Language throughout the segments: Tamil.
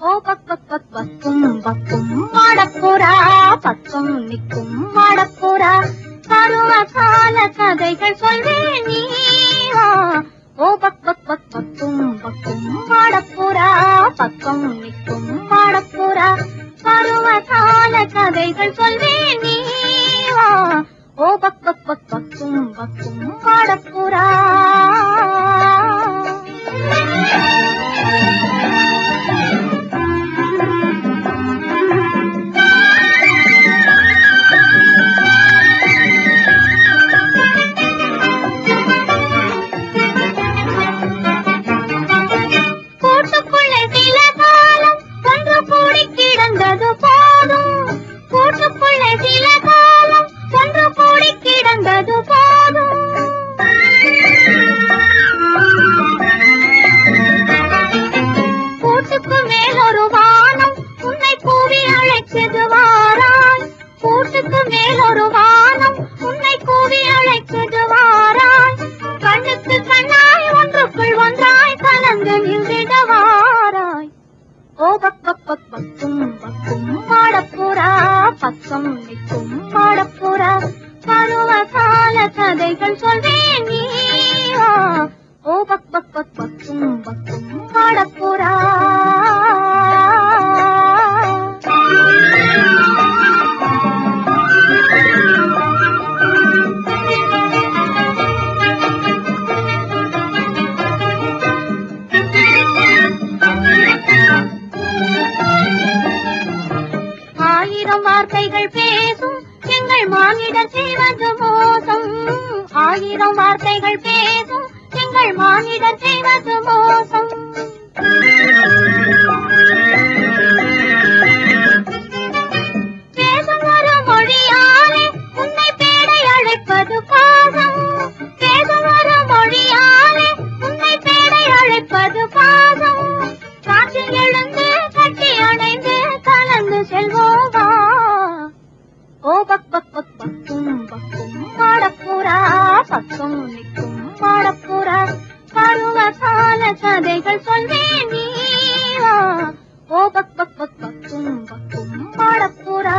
ஓ பக் பக் பக் பக்கும் பக்கும் மாடப்புறா பக்கம் நிற்கும் மாடப்புறா பருவ கால கதைகள் சொல்வேன் நீ வா. ஓ பக் பக் பக் பக்கும் பக்கும் மாடப்புறா பக்கம் நிற்கும் மாடப்புறா பருவ கால கதைகள் சொல்வேன் நீ வா. ஓ பக் பக் பக் பக்கும் பக்கும் மாடப்புறா கூட்டுக்குள்ளே சில காலம் ஒன்று கூடி கிடந்தது போதும் கூட்டுக்குள்ளே சில காலம் ஒன்று கூடி கிடந்தது போதும் கூட்டுக்கு மேல் ஒரு வானம் உன்னை கூவி அழைச்சது வாராய் கூட்டுக்கு மேல் ஒரு வானம் உன்னை கூவி அழைச்சது வாராய் கண்ணுக்கு கண்ணாய் ஒன்றுக்குள் ஒன்றாய் கலந்து நின்றிட வாராய் ஓ பக் பக் பக் பக்கும் பக்கும் மாடப்புறா பக்கம் நிற்கும் மாடப்புறா பருவ கால கதைகள் சொல்வேன் நீ வா. ஓ பக் பக் பக் பக்கும் பக்கும் மாடப்புறா ஆயிரம் வார்த்தைகள் பேசும் எங்கள் மானிடர் செய்வது மோசம் ஆயிரம் வார்த்தைகள் பேசும் எங்கள் மானிடர் செய்வது மோசம் பேசும் ஒரு மொழியாலே உன்னை பேடை அழைப்பது பாசம் பேசும் ஒரு மொழியாலே உன்னை பேடை அழைப்பது பாசம் காற்றில் எழுந்து கட்டி அணைந்து கலந்து செல்வோவா ஓ பக் பக் பக் பக்கும் பக்கும் மாடப்புறா பக்கம் நிற்கும் மாடப்புறா பருவ கால கதைகள் சொல்வேன் நீ வா. ஓ பக் பக் பக் பக்கும் பக்கும் மாடப்புறா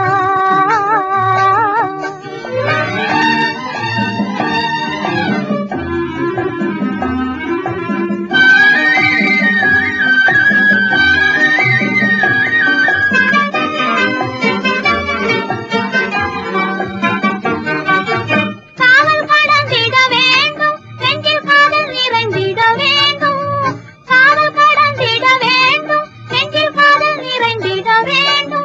காவல் கடந்திட வேண்டும் நெஞ்சில் காதல் நிறைந்திட வேண்டும் காவல் கடந்திட வேண்டும் நெஞ்சில் காதல் நிறைந்திட வேண்டும்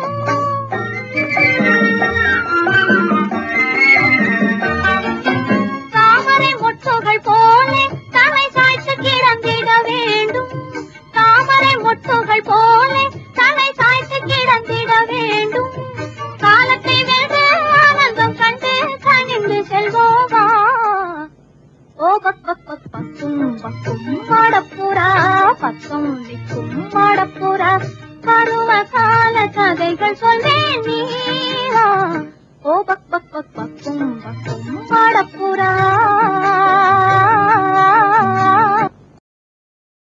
தாமரை மொட்டுகள் போலே தலை சாய்த்து கிடந்திட வேண்டும் தாமரை மொட்டுகள் போலே தலை சாய்த்து கிடந்திட வேண்டும் காலத்தை வென்று ஆனந்தம் கண்டு கனிந்து செல்வோவா ஓ பக் பக் பக் பக்கும் பக்கும் மாடப்புறா பக்கம் நிற்கும் மாடப்புறா பருவ கால கதைகள் சொல்வேன் நீ வா. ஓ பக் பக் பக் பக்கும் பக்கும் மாடப்புறா